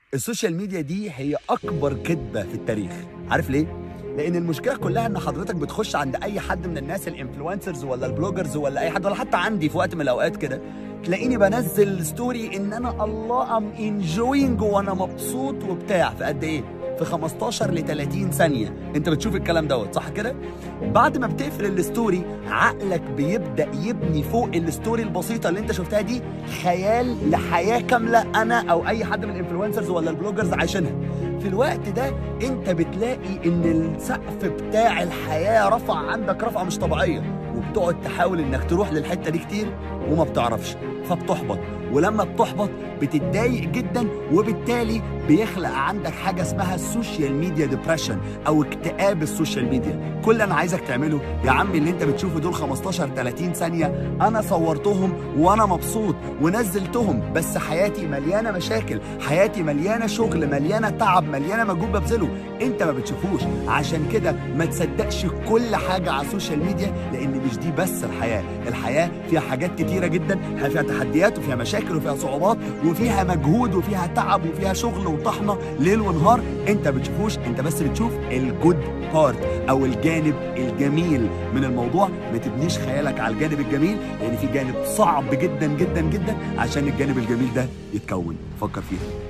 السوشيال ميديا دي هي اكبر كذبه في التاريخ عارف ليه لان المشكله كلها ان حضرتك بتخش عند اي حد من الناس الانفلونسرز ولا البلوجرز ولا اي حد ولا حتى عندي في وقت من الاوقات كده تلاقيني بنزل ستوري ان انا الله ام انجوينج وانا مبسوط وبتاع في قد ايه في 15 ل 30 ثانيه انت بتشوف الكلام دوت صح كده بعد ما بتقفل الستوري عقلك بيبدا يبني فوق الستوري البسيطه اللي انت شفتها دي خيال لحياه كامله انا او اي حد من الانفلونسرز ولا البلوجرز عايشينها في الوقت ده انت بتلاقي ان السقف بتاع الحياه رفع عندك رفعه مش طبيعيه وبتقعد تحاول انك تروح للحته دي كتير وما بتعرفش فبتحبط ولما بتحبط بتتضايق جدا وبالتالي بيخلق عندك حاجه اسمها السوشيال ميديا ديبريشن او اكتئاب السوشيال ميديا كل اللي انا عايزك تعمله يا عمي اللي انت بتشوفه دول 15 30 ثانيه انا صورتهم وانا مبسوط ونزلتهم بس حياتي مليانه مشاكل حياتي مليانه شغل مليانه تعب مليانه مجهود ببذله انت ما بتشوفوش عشان كده ما تصدقش كل حاجه على السوشيال ميديا لان مش دي بس الحياه الحياه فيها حاجات كتيره جدا فيها تحديات وفيها مشاكل وفيها صعوبات وفيها مجهود وفيها تعب وفيها شغل وطحنه ليل ونهار انت بتشوفوش انت بس بتشوف الجود بارت او الجانب الجميل من الموضوع ما تبنيش خيالك على الجانب الجميل لان في جانب صعب جدا جدا جدا عشان الجانب الجميل ده يتكون فكر فيها